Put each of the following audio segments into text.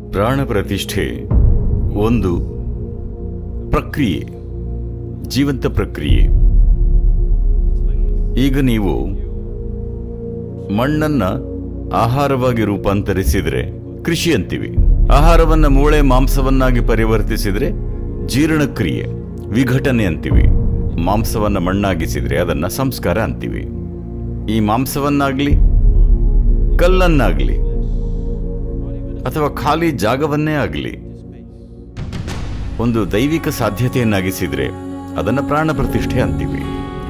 ಪ್ರಾಣ ಪ್ರತಿಷ್ಠೆ ಒಂದು ಪ್ರಕ್ರಿಯೆ ಜೀವಂತ ಪ್ರಕ್ರಿಯೆ ಈಗ ನೀವು ಮಣ್ಣನ್ನ ಆಹಾರವಾಗಿ ರೂಪಾಂತರಿಸಿದ್ರೆ ಕೃಷಿ ಅಂತೀವಿ ಆಹಾರವನ್ನ ಮೂಳೆ ಮಾಂಸವನ್ನಾಗಿ ಪರಿವರ್ತಿಸಿದ್ರೆ ಜೀರ್ಣಕ್ರಿಯೆ ವಿಘಟನೆ ಅಂತೀವಿ ಮಾಂಸವನ್ನ ಮಣ್ಣಾಗಿಸಿದ್ರೆ ಅದನ್ನ ಸಂಸ್ಕಾರ ಅಂತೀವಿ ಈ ಮಾಂಸವನ್ನಾಗ್ಲಿ ಕಲ್ಲನ್ನಾಗ್ಲಿ ಅಥವಾ ಖಾಲಿ ಜಾಗವನ್ನೇ ಆಗಲಿ ಒಂದು ದೈವಿಕ ಸಾಧ್ಯತೆಯನ್ನಾಗಿಸಿದ್ರೆ ಅದನ್ನ ಪ್ರಾಣ ಪ್ರತಿಷ್ಠೆ ಅಂತೀವಿ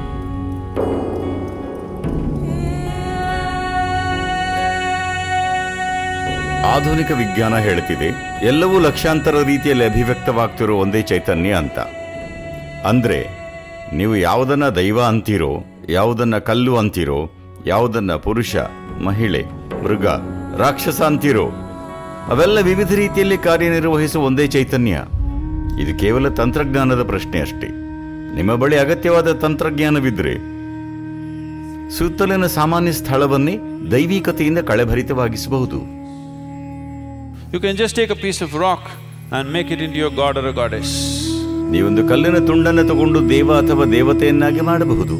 ಆಧುನಿಕ ವಿಜ್ಞಾನ ಹೇಳ್ತಿದೆ ಎಲ್ಲವೂ ಲಕ್ಷಾಂತರ ರೀತಿಯಲ್ಲಿ ಅಭಿವ್ಯಕ್ತವಾಗ್ತಿರೋ ಒಂದೇ ಚೈತನ್ಯ ಅಂತ ಅಂದ್ರೆ ನೀವು ಯಾವುದನ್ನ ದೈವ ಅಂತೀರೋ ಯಾವುದನ್ನ ಕಲ್ಲು ಅಂತೀರೋ ಯಾವುದನ್ನ ಪುರುಷ ಮಹಿಳೆ ಮೃಗ ರಾಕ್ಷಸ ಅಂತೀರೋ ಅವೆಲ್ಲ ವಿವಿಧ ರೀತಿಯಲ್ಲಿ ಕಾರ್ಯನಿರ್ವಹಿಸುವ ಒಂದೇ ಚೈತನ್ಯ ಇದು ಕೇವಲ ತಂತ್ರಜ್ಞಾನದ ಪ್ರಶ್ನೆ ಅಷ್ಟೇ ನಿಮ್ಮ ಬಳಿ ಅಗತ್ಯವಾದ ತಂತ್ರಜ್ಞಾನವಿದ್ರೆ ಸುತ್ತಲಿನ ಸಾಮಾನ್ಯ ಸ್ಥಳವನ್ನೇ ದೈವಿಕತೆಯಿಂದ ಕಳೆಭರಿತವಾಗಿಸಬಹುದು You can just take a piece of rock and make it into your god or a goddess. ನೀವೊಂದು ಕಲ್ಲಿನ ತುಂಡನ್ನು ತಗೊಂಡು ದೇವ ಅಥವಾ ದೇವತೆಯನ್ನಾಗಿ ಮಾಡಬಹುದು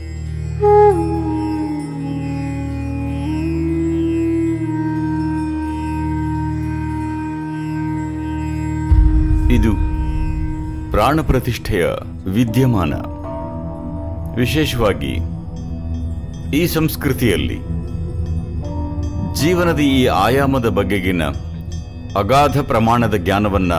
ಇದು ಪ್ರಾಣ ಪ್ರತಿಷ್ಠೆಯ ವಿದ್ಯಮಾನ ವಿಶೇಷವಾಗಿ ಈ ಸಂಸ್ಕೃತಿಯಲ್ಲಿ ಜೀವನದ ಈ ಆಯಾಮದ ಬಗೆಗಿನ ಅಗಾಧ ಪ್ರಮಾಣದ ಜ್ಞಾನವನ್ನ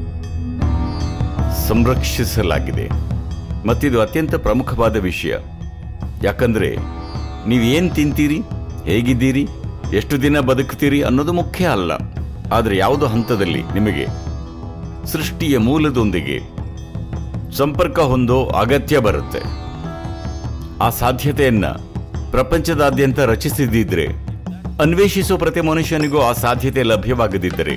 ಸಂರಕ್ಷಿಸಲಾಗಿದೆ ಮತ್ತಿದು ಅತ್ಯಂತ ಪ್ರಮುಖವಾದ ವಿಷಯ ಯಾಕಂದ್ರೆ ನೀವೇನ್ ತಿಂತೀರಿ ಹೇಗಿದ್ದೀರಿ ಎಷ್ಟು ದಿನ ಬದುಕ್ತೀರಿ ಅನ್ನೋದು ಮುಖ್ಯ ಅಲ್ಲ ಆದರೆ ಯಾವುದೋ ಹಂತದಲ್ಲಿ ನಿಮಗೆ ಸೃಷ್ಟಿಯ ಮೂಲದೊಂದಿಗೆ ಸಂಪರ್ಕ ಹೊಂದೋ ಅಗತ್ಯ ಬರುತ್ತೆ ಆ ಸಾಧ್ಯತೆಯನ್ನ ಪ್ರಪಂಚದಾದ್ಯಂತ ರಚಿಸಿದ್ದಿದ್ರೆ ಅನ್ವೇಷಿಸೋ ಪ್ರತಿ ಮನುಷ್ಯನಿಗೂ ಆ ಸಾಧ್ಯತೆ ಲಭ್ಯವಾಗದಿದ್ದರೆ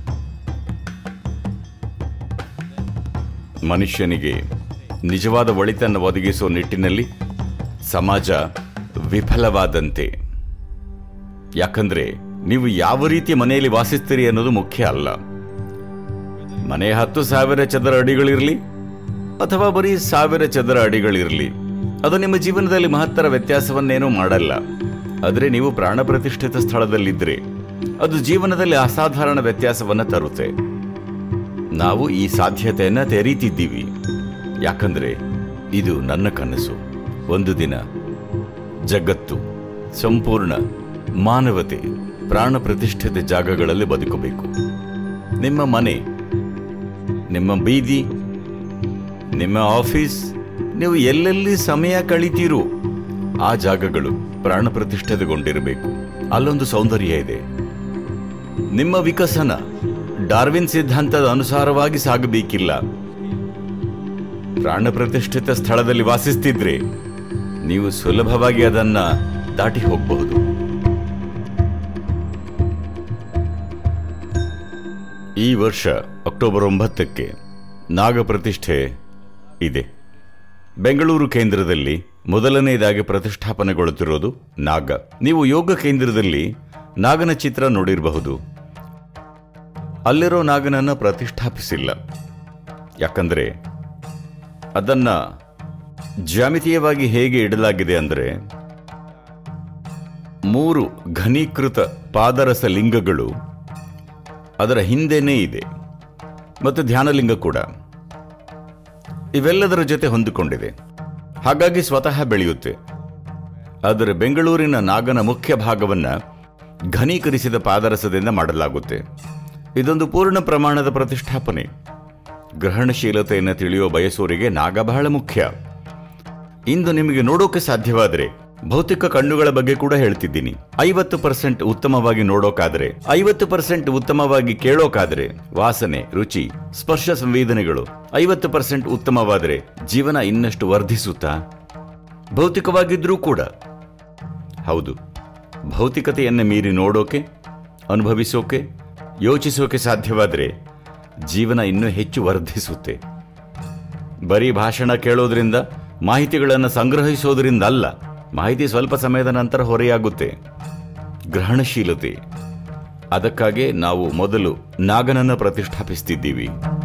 ಮನುಷ್ಯನಿಗೆ ನಿಜವಾದ ಒಳಿತನ್ನು ಒದಗಿಸುವ ನಿಟ್ಟಿನಲ್ಲಿ ಸಮಾಜ ವಿಫಲವಾದಂತೆ ಯಾಕಂದ್ರೆ ನೀವು ಯಾವ ರೀತಿ ಮನೆಯಲ್ಲಿ ವಾಸಿಸ್ತೀರಿ ಅನ್ನೋದು ಮುಖ್ಯ ಅಲ್ಲ ಮನೆ ಹತ್ತು ಸಾವಿರ ಚದರ ಅಡಿಗಳಿರಲಿ ಅಥವಾ ಬರೀ ಸಾವಿರ ಚದರ ಅಡಿಗಳಿರಲಿ ಅದು ನಿಮ್ಮ ಜೀವನದಲ್ಲಿ ಮಹತ್ತರ ವ್ಯತ್ಯಾಸವನ್ನೇನೂ ಮಾಡಲ್ಲ ಆದರೆ ನೀವು ಪ್ರಾಣ ಪ್ರತಿಷ್ಠಿತ ಸ್ಥಳದಲ್ಲಿದ್ದರೆ ಅದು ಜೀವನದಲ್ಲಿ ಅಸಾಧಾರಣ ವ್ಯತ್ಯಾಸವನ್ನ ತರುತ್ತೆ ನಾವು ಈ ಸಾಧ್ಯತೆಯನ್ನ ತೆರೀತಿದ್ದೀವಿ ಯಾಕಂದ್ರೆ ಇದು ನನ್ನ ಕನಸು ಒಂದು ದಿನ ಜಗತ್ತು ಸಂಪೂರ್ಣ ಮಾನವತೆ ಪ್ರಾಣ ಪ್ರತಿಷ್ಠಿತ ಜಾಗಗಳಲ್ಲಿ ಬದುಕಬೇಕು ನಿಮ್ಮ ಮನೆ ನಿಮ್ಮ ಬೀದಿ ನಿಮ್ಮ ಆಫೀಸ್ ನೀವು ಎಲ್ಲೆಲ್ಲಿ ಸಮಯ ಕಳಿತೀರೋ ಆ ಜಾಗಗಳು ಪ್ರಾಣ ಪ್ರತಿಷ್ಠಿತಗೊಂಡಿರಬೇಕು ಅಲ್ಲೊಂದು ಸೌಂದರ್ಯ ಇದೆ ನಿಮ್ಮ ವಿಕಸನ ಡಾರ್ವಿನ್ ಸಿದ್ಧಾಂತದ ಅನುಸಾರವಾಗಿ ಸಾಗಬೇಕಿಲ್ಲ ಪ್ರಾಣ ಪ್ರತಿಷ್ಠಿತ ಸ್ಥಳದಲ್ಲಿ ವಾಸಿಸ್ತಿದ್ರೆ ನೀವು ಸುಲಭವಾಗಿ ಅದನ್ನ ದಾಟಿ ಹೋಗಬಹುದು ಈ ವರ್ಷ ಅಕ್ಟೋಬರ್ ಒಂಬತ್ತಕ್ಕೆ ನಾಗ ಪ್ರತಿಷ್ಠೆ ಇದೆ ಬೆಂಗಳೂರು ಕೇಂದ್ರದಲ್ಲಿ ಮೊದಲನೆಯದಾಗಿ ಪ್ರತಿಷ್ಠಾಪನೆಗೊಳ್ಳುತ್ತಿರೋದು ನಾಗ ನೀವು ಯೋಗ ಕೇಂದ್ರದಲ್ಲಿ ನಾಗನ ಚಿತ್ರ ನೋಡಿರಬಹುದು ಅಲ್ಲಿರೋ ನಾಗನನ್ನ ಪ್ರತಿಷ್ಠಾಪಿಸಿಲ್ಲ ಯಾಕಂದ್ರೆ ಅದನ್ನ ಜ್ಯಾಮಿತೀಯವಾಗಿ ಹೇಗೆ ಇಡಲಾಗಿದೆ ಅಂದರೆ ಮೂರು ಘನೀಕೃತ ಪಾದರಸ ಲಿಂಗಗಳು ಅದರ ಹಿಂದೆನೇ ಇದೆ ಮತ್ತು ಧ್ಯಾನಲಿಂಗ ಕೂಡ ಇವೆಲ್ಲದರ ಜೊತೆ ಹೊಂದಿಕೊಂಡಿದೆ ಹಾಗಾಗಿ ಸ್ವತಃ ಬೆಳೆಯುತ್ತೆ ಆದರೆ ಬೆಂಗಳೂರಿನ ನಾಗನ ಮುಖ್ಯ ಭಾಗವನ್ನ ಘನೀಕರಿಸಿದ ಪಾದರಸದಿಂದ ಮಾಡಲಾಗುತ್ತೆ ಇದೊಂದು ಪೂರ್ಣ ಪ್ರಮಾಣದ ಪ್ರತಿಷ್ಠಾಪನೆ ಗ್ರಹಣಶೀಲತೆಯನ್ನು ತಿಳಿಯುವ ಬಯಸೋರಿಗೆ ನಾಗ ಬಹಳ ಮುಖ್ಯ ಇಂದು ನಿಮಗೆ ನೋಡೋಕೆ ಸಾಧ್ಯವಾದರೆ ಭೌತಿಕ ಕಣ್ಣುಗಳ ಬಗ್ಗೆ ಕೂಡ ಹೇಳ್ತಿದ್ದೀನಿ ಐವತ್ತು ಪರ್ಸೆಂಟ್ ಉತ್ತಮವಾಗಿ ನೋಡೋಕಾದ್ರೆ ಐವತ್ತು ಪರ್ಸೆಂಟ್ ಉತ್ತಮವಾಗಿ ಕೇಳೋಕಾದ್ರೆ ವಾಸನೆ ರುಚಿ ಸ್ಪರ್ಶ ಸಂವೇದನೆಗಳು ಐವತ್ತು ಪರ್ಸೆಂಟ್ ಉತ್ತಮವಾದರೆ ಜೀವನ ಇನ್ನಷ್ಟು ವರ್ಧಿಸುತ್ತಾ ಭೌತಿಕವಾಗಿದ್ರೂ ಕೂಡ ಹೌದು ಭೌತಿಕತೆಯನ್ನು ಮೀರಿ ನೋಡೋಕೆ ಅನುಭವಿಸೋಕೆ ಯೋಚಿಸೋಕೆ ಸಾಧ್ಯವಾದರೆ ಜೀವನ ಇನ್ನೂ ಹೆಚ್ಚು ವರ್ಧಿಸುತ್ತೆ ಬರೀ ಭಾಷಣ ಕೇಳೋದ್ರಿಂದ ಮಾಹಿತಿಗಳನ್ನು ಸಂಗ್ರಹಿಸೋದ್ರಿಂದ ಅಲ್ಲ ಮಾಹಿತಿ ಸ್ವಲ್ಪ ಸಮಯದ ನಂತರ ಹೊರೆಯಾಗುತ್ತೆ ಗ್ರಹಣಶೀಲತೆ ಅದಕ್ಕಾಗಿ ನಾವು ಮೊದಲು ನಾಗನನ್ನ ಪ್ರತಿಷ್ಠಾಪಿಸ್ತಿದ್ದೀವಿ